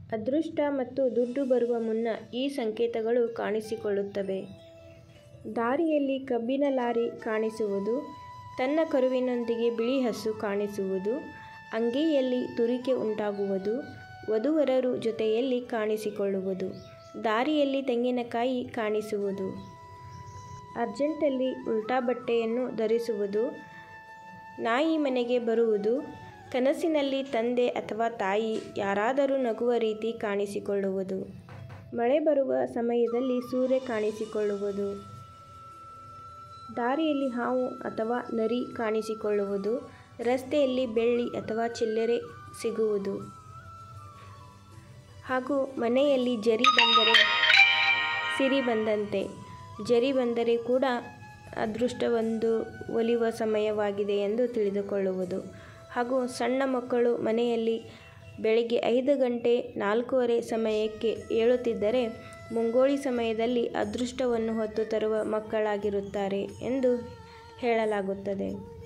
ಅದೃಷ್ಟ ಮತ್ತು ದುಡ್ಡು ಬರುವ ಮುನ್ನ ಈ ಸಂಕೇತಗಳು ಕಾಣಿಸಿಕೊಳ್ಳುತ್ತವೆ ದಾರಿಯಲ್ಲಿ ಕಬ್ಬಿನ ಲಾರಿ ಕಾಣಿಸುವುದು ತನ್ನ ಕರುವಿನೊಂದಿಗೆ ಬಿಳಿ ಹಸು ಕಾಣಿಸುವುದು ಅಂಗೈಯಲ್ಲಿ ತುರಿಕೆ ಉಂಟಾಗುವುದು ವಧುವರರು ಜೊತೆಯಲ್ಲಿ ಕಾಣಿಸಿಕೊಳ್ಳುವುದು ದಾರಿಯಲ್ಲಿ ತೆಂಗಿನಕಾಯಿ ಕಾಣಿಸುವುದು ಅರ್ಜೆಂಟಲ್ಲಿ ಉಲ್ಟಾ ಬಟ್ಟೆಯನ್ನು ಧರಿಸುವುದು ನಾಯಿ ಮನೆಗೆ ಬರುವುದು ಕನಸಿನಲ್ಲಿ ತಂದೆ ಅಥವಾ ತಾಯಿ ಯಾರಾದರೂ ನಗುವ ರೀತಿ ಕಾಣಿಸಿಕೊಳ್ಳುವುದು ಮಳೆ ಬರುವ ಸಮಯದಲ್ಲಿ ಸೂರ್ಯ ಕಾಣಿಸಿಕೊಳ್ಳುವುದು ದಾರಿಯಲ್ಲಿ ಹಾವು ಅಥವಾ ನರಿ ಕಾಣಿಸಿಕೊಳ್ಳುವುದು ರಸ್ತೆಯಲ್ಲಿ ಬೆಳ್ಳಿ ಅಥವಾ ಚಿಲ್ಲರೆ ಸಿಗುವುದು ಹಾಗೂ ಮನೆಯಲ್ಲಿ ಜರಿ ಬಂದರೆ ಸಿರಿ ಬಂದಂತೆ ಜರಿ ಬಂದರೆ ಕೂಡ ಅದೃಷ್ಟವೊಂದು ಒಲಿಯುವ ಸಮಯವಾಗಿದೆ ಎಂದು ತಿಳಿದುಕೊಳ್ಳುವುದು ಹಾಗೂ ಸಣ್ಣ ಮಕ್ಕಳು ಮನೆಯಲ್ಲಿ ಬೆಳಗ್ಗೆ ಐದು ಗಂಟೆ ನಾಲ್ಕೂವರೆ ಸಮಯಕ್ಕೆ ಏಳುತ್ತಿದ್ದರೆ ಮುಂಗೋಳಿ ಸಮಯದಲ್ಲಿ ಅದೃಷ್ಟವನ್ನು ಹೊತ್ತು ತರುವ ಮಕ್ಕಳಾಗಿರುತ್ತಾರೆ ಎಂದು ಹೇಳಲಾಗುತ್ತದೆ